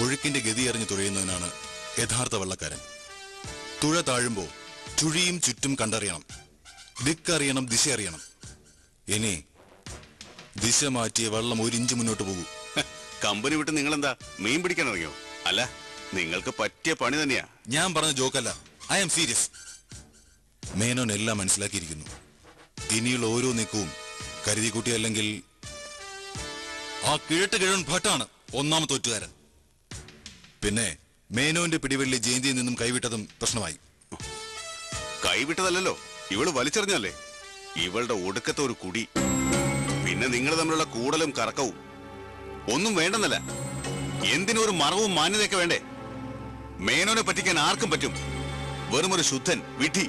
ഒഴുക്കിന്റെ ഗതി അറിഞ്ഞ് തുഴയുന്നതിനാണ് യഥാർത്ഥ വള്ളക്കാരൻ തുഴ താഴുമ്പോ ചുഴിയും ചുറ്റും കണ്ടറിയണം ദിക്കറിയണം ദിശ അറിയണം ഇനി ദിശ മാറ്റിയ വെള്ളം ഒരു ഇഞ്ച് മുന്നോട്ട് പോകൂ കമ്പനി വിട്ട് നിങ്ങൾ എന്താ മീൻ പിടിക്കാൻ ഇറങ്ങിയോ അല്ല നിങ്ങൾക്ക് പറ്റിയ പണി തന്നെയാ ഞാൻ പറഞ്ഞ ജോക്കല്ല ഐ ആം സീരിയസ് മേനോൻ എല്ലാം മനസ്സിലാക്കിയിരിക്കുന്നു ഇനിയുള്ള ഓരോ നീക്കവും കരുതിക്കുട്ടി അല്ലെങ്കിൽ ആ കിഴട്ട് കിഴൻ ഭട്ടാണ് ഒന്നാമത്തെ ഒറ്റുകാരൻ പിന്നെ മേനോന്റെ പിടിവള്ളി ജയന്തിയിൽ നിന്നും കൈവിട്ടതും പ്രശ്നമായി കൈവിട്ടതല്ലല്ലോ ഇവള് വലിച്ചെറിഞ്ഞല്ലേ ഇവളുടെ ഒടുക്കത്തെ ഒരു കുടി പിന്നെ നിങ്ങൾ തമ്മിലുള്ള കൂടലും കറക്കവും ഒന്നും വേണ്ടെന്നല്ല എന്തിനും ഒരു മറവും മാന്യതയൊക്കെ വേണ്ടേ മേനോനെ പറ്റിക്കാൻ ആർക്കും പറ്റും വെറും ഒരു ശുദ്ധൻ വിധി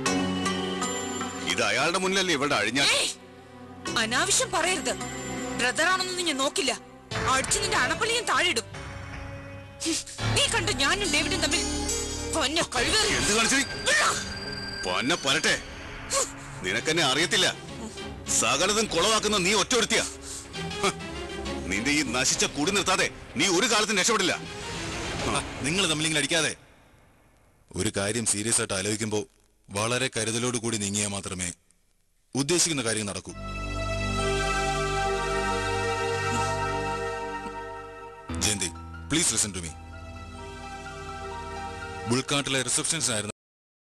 ഇത് അയാളുടെ മുന്നിലല്ലേ ഇവളുടെ അഴിഞ്ഞാൽ ഏയ്! അനാവശ്യം പറയരുത് ബ്രദറാണെന്നൊന്നും ഞാൻ നോക്കില്ല അടിച്ചു നിന്റെ അണപ്പള്ളി ഞാൻ താഴെയിടും ഹും, നീ കണ്ടു ഞാനും ഡേവിഡും തമ്മിൽ പൊന്ന കഴിവേറി എന്ത് കാണിച്ചു പൊന്നെ പരട്ടെ നിനക്കെന്നെ അറിയത്തില്ല സകലതും കുളവാക്കുന്ന നീ ഒറ്റ ഒരുത്തിയ നിന്റെ ഈ നശിച്ച കുടി നിർത്താതെ നീ ഒരു കാലത്തും രക്ഷപ്പെടില്ല നിങ്ങൾ തമ്മിലിങ്ങനെ അടിക്കാതെ ഒരു കാര്യം സീരിയസ് ആയിട്ട് ആലോചിക്കുമ്പോൾ വളരെ കരുതലോട് കൂടി നീങ്ങിയാൽ മാത്രമേ ഉദ്ദേശിക്കുന്ന കാര്യം നടക്കൂ Jayanthi please listen to me ബുൾക്കാട്ടിലെ റിസപ്ഷൻസിനായിരുന്നു